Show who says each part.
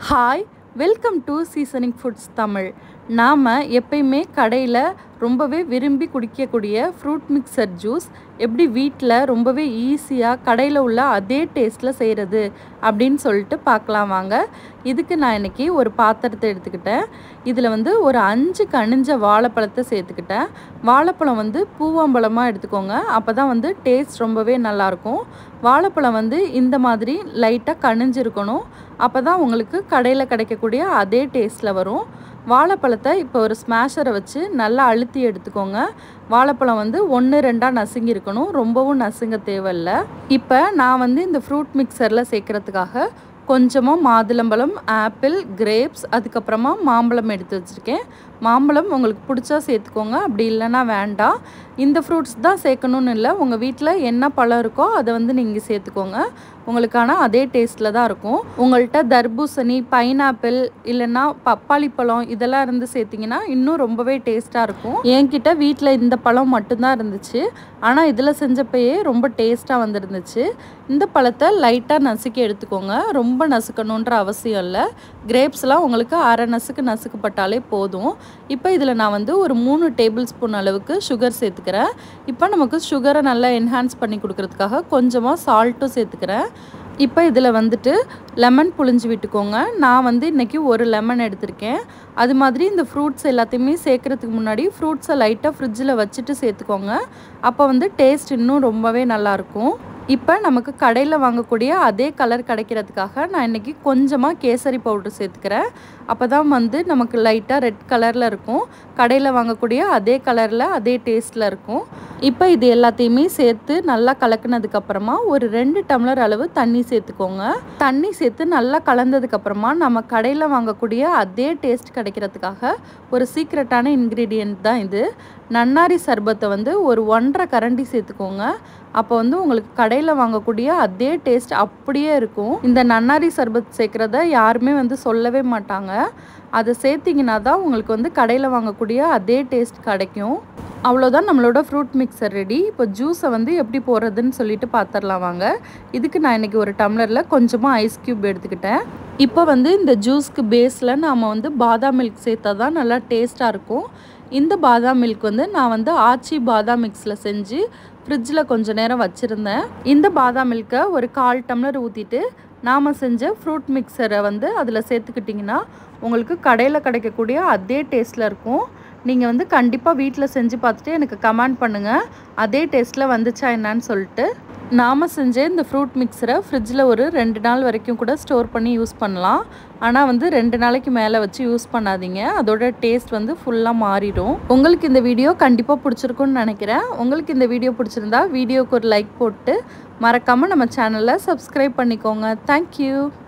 Speaker 1: hi welcome to seasoning foods Tamil நாம் எப்பயுமே கடையில் ரொம்பவே விரும்பி குடிக்கக்கூடிய ஃப்ரூட் மிக்சர் ஜூஸ் எப்படி வீட்டில் ரொம்பவே ஈஸியாக கடையில் உள்ள அதே டேஸ்ட்டில் செய்கிறது அப்படின்னு சொல்லிட்டு பார்க்கலாம் வாங்க இதுக்கு நான் இன்றைக்கி ஒரு பாத்திரத்தை எடுத்துக்கிட்டேன் இதில் வந்து ஒரு அஞ்சு கனிஞ்ச வாழைப்பழத்தை சேர்த்துக்கிட்டேன் வாழைப்பழம் வந்து பூவம்பழமாக எடுத்துக்கோங்க அப்போ தான் வந்து டேஸ்ட் ரொம்பவே நல்லாயிருக்கும் வாழைப்பழம் வந்து இந்த மாதிரி லைட்டாக கனிஞ்சிருக்கணும் அப்போ தான் உங்களுக்கு கடையில் கிடைக்கக்கூடிய அதே டேஸ்ட்டில் வரும் வாழைப்பழத்தை இப்போ ஒரு ஸ்மாஷரை வச்சு நல்லா அழுத்தி எடுத்துக்கோங்க வாழைப்பழம் வந்து ஒன்று ரெண்டாக நசுங்கி இருக்கணும் ரொம்பவும் நசுங்க தேவையில்ல இப்போ நான் வந்து இந்த ஃப்ரூட் மிக்சரில் சேர்க்குறதுக்காக கொஞ்சமாக மாதுளம்பழம் ஆப்பிள் கிரேப்ஸ் அதுக்கப்புறமா மாம்பழம் எடுத்து வச்சுருக்கேன் மாம்பழம் உங்களுக்கு பிடிச்சா சேர்த்துக்கோங்க அப்படி இல்லைன்னா வேண்டாம் இந்த ஃப்ரூட்ஸ் தான் சேர்க்கணுன்னு இல்லை உங்கள் வீட்டில் என்ன பழம் இருக்கோ அதை வந்து நீங்கள் சேர்த்துக்கோங்க உங்களுக்கான அதே டேஸ்ட்டில் தான் இருக்கும் உங்கள்கிட்ட தர்பூசணி பைனாப்பிள் இல்லைன்னா பப்பாளி பழம் இதெல்லாம் இருந்து சேர்த்திங்கன்னா இன்னும் ரொம்பவே டேஸ்ட்டாக இருக்கும் என்கிட்ட வீட்டில் இந்த பழம் மட்டும்தான் இருந்துச்சு ஆனால் இதில் செஞ்சப்பயே ரொம்ப டேஸ்ட்டாக வந்துருந்துச்சு இந்த பழத்தை லைட்டாக நசுக்கி எடுத்துக்கோங்க ரொம்ப நசுக்கணுன்ற அவசியம் இல்லை கிரேப்ஸ்லாம் உங்களுக்கு அரை நசுக்கு நசுக்கப்பட்டாலே போதும் இப்போ இதில் நான் வந்து ஒரு மூணு டேபிள் ஸ்பூன் அளவுக்கு சுகர் சேர்த்துக்கிறேன் இப்போ நமக்கு சுகரை நல்லா என்ஹான்ஸ் பண்ணி கொடுக்கறதுக்காக கொஞ்சமாக சால்ட்டும் சேர்த்துக்கிறேன் இப்போ இதில் வந்துட்டு லெமன் புழிஞ்சு விட்டுக்கோங்க நான் வந்து இன்றைக்கி ஒரு லெமன் எடுத்திருக்கேன் அது மாதிரி இந்த ஃப்ரூட்ஸ் எல்லாத்தையுமே சேர்க்குறதுக்கு முன்னாடி ஃப்ரூட்ஸை லைட்டாக ஃப்ரிட்ஜில் வச்சுட்டு சேர்த்துக்கோங்க அப்போ வந்து டேஸ்ட் இன்னும் ரொம்பவே நல்லாயிருக்கும் இப்போ நமக்கு கடையில் வாங்கக்கூடிய அதே கலர் கிடைக்கிறதுக்காக நான் இன்றைக்கி கொஞ்சமாக கேசரி பவுடர் சேர்த்துக்கிறேன் அப்போ தான் வந்து நமக்கு லைட்டாக ரெட் கலரில் இருக்கும் கடையில் வாங்கக்கூடிய அதே கலரில் அதே டேஸ்ட்டில் இருக்கும் இப்போ இது எல்லாத்தையுமே சேர்த்து நல்லா கலக்குனதுக்கப்புறமா ஒரு ரெண்டு டம்ளர் அளவு தண்ணி சேர்த்துக்கோங்க தண்ணி சேர்த்து நல்லா கலந்ததுக்கப்புறமா நம்ம கடையில் வாங்கக்கூடிய அதே டேஸ்ட் கிடைக்கிறதுக்காக ஒரு சீக்ரெட்டான இன்க்ரீடியண்ட் தான் இது நன்னாரி சர்பத்தை வந்து ஒரு ஒன்றரை கரண்டி சேர்த்துக்கோங்க அப்போ வந்து உங்களுக்கு கடையில் வாங்கக்கூடிய அதே டேஸ்ட் அப்படியே இருக்கும் இந்த நன்னாரி சர்பத் சேர்க்குறத யாருமே வந்து சொல்லவே மாட்டாங்க அதை சேர்த்திங்கன்னா தான் உங்களுக்கு வந்து கடையில் வாங்கக்கூடிய அதே டேஸ்ட் கிடைக்கும் அவ்வளோதான் நம்மளோட ஃப்ரூட் மிக்சர் ரெடி இப்போ ஜூஸை வந்து எப்படி போடுறதுன்னு சொல்லிட்டு பார்த்துடலாம் வாங்க இதுக்கு நான் இன்றைக்கி ஒரு டம்ளரில் கொஞ்சமாக ஐஸ் க்யூப் எடுத்துக்கிட்டேன் இப்போ வந்து இந்த ஜூஸ்க்கு பேஸில் நாம் வந்து பாதாம் மில்க் சேர்த்தா தான் நல்லா டேஸ்ட்டாக இருக்கும் இந்த பாதாம் மில்க் வந்து நான் வந்து ஆச்சி பாதாம் மிக்ஸில் செஞ்சு ஃப்ரிட்ஜில் கொஞ்சம் நேரம் வச்சுருந்தேன் இந்த பாதாம் மில்கை ஒரு கால் டம்ளர் ஊற்றிட்டு நாம் செஞ்ச ஃப்ரூட் மிக்சரை வந்து அதில் சேர்த்துக்கிட்டிங்கன்னா உங்களுக்கு கடையில் கிடைக்கக்கூடிய அதே டேஸ்ட்டில் இருக்கும் நீங்கள் வந்து கண்டிப்பாக வீட்டில் செஞ்சு பார்த்துட்டு எனக்கு கமெண்ட் பண்ணுங்கள் அதே டேஸ்ட்டில் வந்துச்சா என்னான்னு சொல்லிட்டு நாம் செஞ்ச இந்த ஃப்ரூட் மிக்சரை ஃப்ரிட்ஜில் ஒரு ரெண்டு நாள் வரைக்கும் கூட ஸ்டோர் பண்ணி யூஸ் பண்ணலாம் ஆனால் வந்து ரெண்டு நாளைக்கு மேலே வச்சு யூஸ் பண்ணாதீங்க அதோட டேஸ்ட் வந்து ஃபுல்லாக மாறிடும் உங்களுக்கு இந்த வீடியோ கண்டிப்பாக பிடிச்சிருக்குன்னு நினைக்கிறேன் உங்களுக்கு இந்த வீடியோ பிடிச்சிருந்தா வீடியோக்கு ஒரு லைக் போட்டு மறக்காமல் நம்ம சேனலை சப்ஸ்கிரைப் பண்ணிக்கோங்க தேங்க்யூ